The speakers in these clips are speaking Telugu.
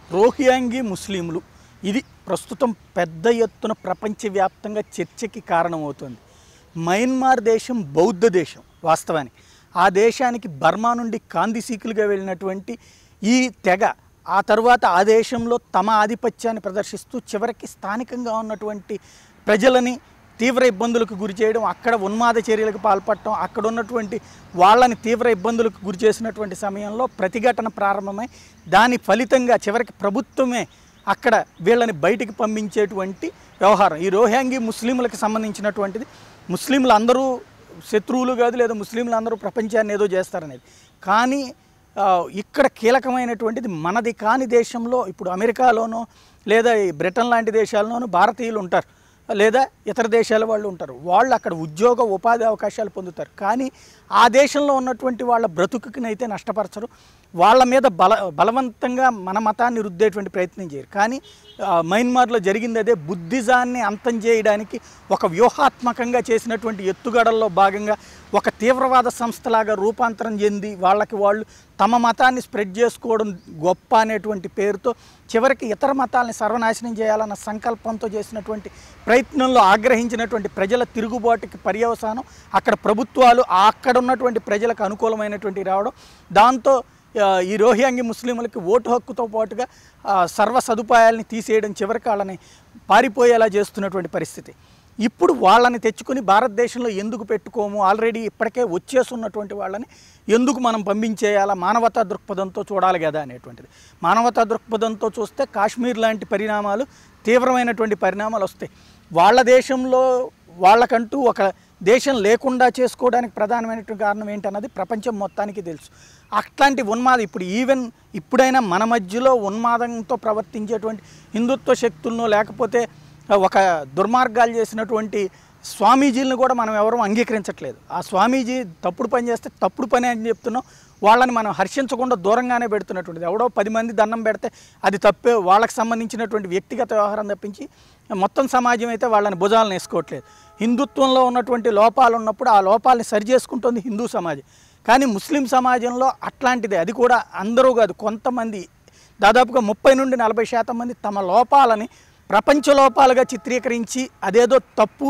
రోహియాంగి ముస్లింలు ఇది ప్రస్తుతం పెద్ద ఎత్తున ప్రపంచవ్యాప్తంగా చర్చకి కారణమవుతుంది మయన్మార్ దేశం బౌద్ధ దేశం వాస్తవానికి ఆ దేశానికి బర్మా నుండి కాందిసీకులుగా వెళ్ళినటువంటి ఈ తెగ ఆ తర్వాత ఆ దేశంలో తమ ఆధిపత్యాన్ని ప్రదర్శిస్తూ చివరికి స్థానికంగా ఉన్నటువంటి ప్రజలని తీవ్ర ఇబ్బందులకు గురి చేయడం అక్కడ ఉన్మాద చర్యలకు పాల్పడటం అక్కడ ఉన్నటువంటి వాళ్ళని తీవ్ర ఇబ్బందులకు గురి చేసినటువంటి సమయంలో ప్రతిఘటన ప్రారంభమై దాని ఫలితంగా చివరికి ప్రభుత్వమే అక్కడ వీళ్ళని బయటికి పంపించేటువంటి వ్యవహారం ఈ రోహాంగి ముస్లింలకు సంబంధించినటువంటిది ముస్లింలు అందరూ శత్రువులు కాదు లేదా ముస్లింలు అందరూ ప్రపంచాన్ని ఏదో చేస్తారనేది కానీ ఆ, ఇక్కడ కీలకమైనటువంటిది మనది కాని దేశంలో ఇప్పుడు అమెరికాలోనో లేదా ఈ బ్రిటన్ లాంటి దేశాల్లోనూ భారతీయులు ఉంటారు లేదా ఇతర దేశాల వాళ్ళు ఉంటారు వాళ్ళు అక్కడ ఉద్యోగ ఉపాధి అవకాశాలు పొందుతారు కానీ ఆ దేశంలో ఉన్నటువంటి వాళ్ళ బ్రతుకునైతే నష్టపరచరు వాళ్ళ మీద బల బలవంతంగా మన మతాన్ని రుద్దేటువంటి ప్రయత్నం చేయరు కానీ ఆ, మయన్మార్లో జరిగింది అదే బుద్ధిజాన్ని అంతం చేయడానికి ఒక వ్యూహాత్మకంగా చేసినటువంటి ఎత్తుగడల్లో భాగంగా ఒక తీవ్రవాద సంస్థలాగా రూపాంతరం చెంది వాళ్ళకి వాళ్ళు తమ మతాన్ని స్ప్రెడ్ చేసుకోవడం గొప్ప అనేటువంటి పేరుతో చివరికి ఇతర మతాలని సర్వనాశనం చేయాలన్న సంకల్పంతో చేసినటువంటి ప్రయత్నంలో ఆగ్రహించినటువంటి ప్రజల తిరుగుబాటుకి పర్యవసానం అక్కడ ప్రభుత్వాలు ఆ అక్కడ ఉన్నటువంటి ప్రజలకు అనుకూలమైనటువంటి రావడం దాంతో ఆ, ఈ రోహింగి ముస్లింలకి ఓటు హక్కుతో పాటుగా ఆ, సర్వ సదుపాయాలని తీసేయడం చివరికి వాళ్ళని పారిపోయేలా చేస్తున్నటువంటి పరిస్థితి ఇప్పుడు వాళ్ళని తెచ్చుకొని భారతదేశంలో ఎందుకు పెట్టుకోము ఆల్రెడీ ఇప్పటికే వచ్చేస్తున్నటువంటి వాళ్ళని ఎందుకు మనం పంపించేయాలా మానవతా దృక్పథంతో చూడాలి కదా అనేటువంటిది మానవతా దృక్పథంతో చూస్తే కాశ్మీర్ లాంటి పరిణామాలు తీవ్రమైనటువంటి పరిణామాలు వస్తాయి వాళ్ళ దేశంలో వాళ్ళకంటూ ఒక దేశం లేకుండా చేసుకోవడానికి ప్రధానమైనటువంటి కారణం ఏంటన్నది ప్రపంచం మొత్తానికి తెలుసు అట్లాంటి ఉన్మాదం ఇప్పుడు ఈవెన్ ఇప్పుడైనా మన మధ్యలో ఉన్మాదంతో ప్రవర్తించేటువంటి హిందుత్వ శక్తులను లేకపోతే ఒక దుర్మార్గాలు చేసినటువంటి స్వామీజీలను కూడా మనం ఎవరూ అంగీకరించట్లేదు ఆ స్వామీజీ తప్పుడు పని చేస్తే తప్పుడు పని అని చెప్తున్నాం వాళ్ళని మనం హర్షించకుండా దూరంగానే పెడుతున్నటువంటిది ఎవడో పది మంది దండం పెడితే అది తప్పే వాళ్ళకి సంబంధించినటువంటి వ్యక్తిగత వ్యవహారం తప్పించి మొత్తం సమాజం అయితే వాళ్ళని భుజాలను వేసుకోవట్లేదు హిందుత్వంలో ఉన్నటువంటి లోపాలు ఉన్నప్పుడు ఆ లోపాలని సరి చేసుకుంటుంది హిందూ సమాజం కానీ ముస్లిం సమాజంలో అట్లాంటిదే అది కూడా అందరూ కాదు కొంతమంది దాదాపుగా ముప్పై నుండి నలభై శాతం మంది తమ లోపాలని ప్రపంచ లోపాలుగా చిత్రీకరించి అదేదో తప్పు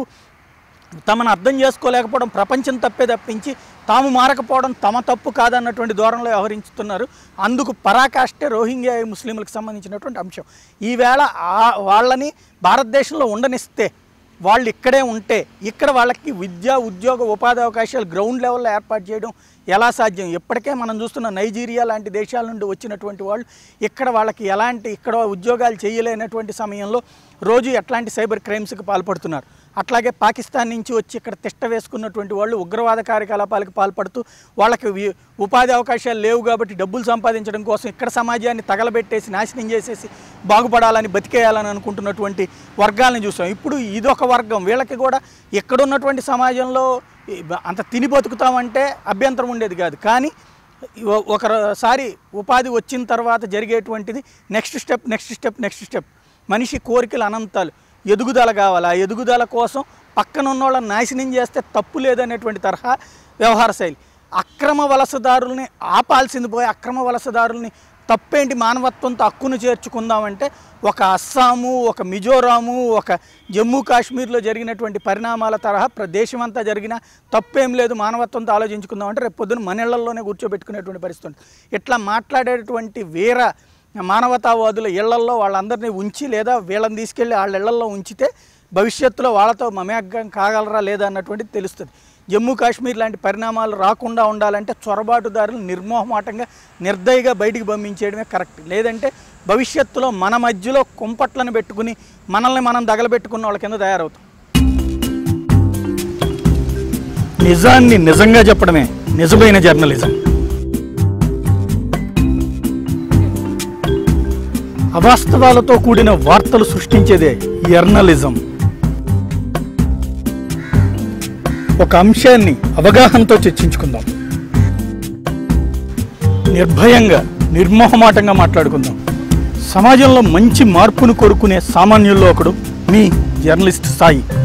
తమను అర్థం చేసుకోలేకపోవడం ప్రపంచం తప్పే తప్పించి తాము మారకపోవడం తమ తప్పు కాదన్నటువంటి ధోరణిలో వ్యవహరించుతున్నారు అందుకు పరాకాష్టే రోహింగ్యా ముస్లింలకు సంబంధించినటువంటి అంశం ఈవేళ ఆ వాళ్ళని భారతదేశంలో ఉండనిస్తే వాళ్ళు ఇక్కడే ఉంటే ఇక్కడ వాళ్ళకి విద్య ఉద్యోగ ఉపాధి అవకాశాలు గ్రౌండ్ లెవెల్లో ఏర్పాటు చేయడం ఎలా సాధ్యం ఇప్పటికే మనం చూస్తున్న నైజీరియా లాంటి దేశాల నుండి వచ్చినటువంటి వాళ్ళు ఇక్కడ వాళ్ళకి ఎలాంటి ఇక్కడ ఉద్యోగాలు చేయలేనటువంటి సమయంలో రోజు ఎట్లాంటి సైబర్ క్రైమ్స్కి పాల్పడుతున్నారు అట్లాగే పాకిస్తాన్ నుంచి వచ్చి ఇక్కడ తిష్ట వేసుకున్నటువంటి వాళ్ళు ఉగ్రవాద కార్యకలాపాలకు పాల్పడుతూ వాళ్ళకి వి- ఉపాధి అవకాశాలు లేవు కాబట్టి డబ్బులు సంపాదించడం కోసం ఇక్కడ సమాజాన్ని తగలబెట్టేసి నాశనం చేసేసి బాగుపడాలని బతికేయాలని అనుకుంటున్నటువంటి వర్గాలను చూసాం ఇప్పుడు ఇదొక వర్గం వీళ్ళకి కూడా ఎక్కడున్నటువంటి సమాజంలో ఈ బ- అంత తిని బతుకుతామంటే అభ్యంతరం ఉండేది కాదు కానీ ఒ- ఒకసారి ఉపాధి వచ్చిన తర్వాత జరిగేటువంటిది next step next step next step మనిషి కోరికలు అనంతాలు ఎదుగుదల కావాలి ఆ ఎదుగుదల కోసం పక్కన ఉన్న వాళ్ళని నాశనం చేస్తే తప్పు లేదనేటువంటి తరహా వ్యవహార శైలి అక్రమ వలసదారుల్ని ఆపాల్సింది పోయి అక్రమ వలసదారుల్ని తప్పేంటి మానవత్వంతో హక్కును చేర్చుకుందామంటే ఒక అస్సాము ఒక మిజోరాము ఒక జమ్మూ కాశ్మీర్లో జరిగినటువంటి పరిణామాల తరహా ప్ర- దేశమంతా జరిగిన తప్పేం లేదు మానవత్వంతో ఆలోచించుకుందామంటే రేపు పొద్దున మన ఇళ్లలోనే కూర్చోబెట్టుకునేటువంటి పరిస్థితి ఉంటుంది ఇట్లా మాట్లాడేటువంటి వేర మానవతావాదుల ఇళ్లల్లో వాళ్ళందరినీ ఉంచి లేదా వీళ్ళని తీసుకెళ్ళి వాళ్ళ ఇళ్లల్లో ఉంచితే భవిష్యత్తులో వాళ్ళతో మమేకం కాగలరా లేదా అన్నటువంటిది తెలుస్తుంది జమ్మూ కాశ్మీర్ లాంటి పరిణామాలు రాకుండా ఉండాలంటే చొరబాటుదారులు నిర్మోహమాటంగా నిర్దయగా బయటికి పంపించేయడమే కరెక్ట్ లేదంటే భవిష్యత్తులో మన మధ్యలో కుంపట్లను పెట్టుకుని మనల్ని మనం దగలబెట్టుకున్న వాళ్ళ కింద తయారవుతాం నిజాన్ని నిజంగా చెప్పడమే నిజమైన జర్నలిజం అవాస్తవాలతో కూడిన వార్తలు సృష్టించేదే జర్నలిజం ఒక అంశాన్ని అవగాహనతో చర్చించుకుందాం నిర్భయంగా నిర్మోహమాటంగా మాట్లాడుకుందాం సమాజంలో మంచి మార్పును కోరుకునే సామాన్యుల్లో ఒకడు మీ జర్నలిస్ట్ సాయి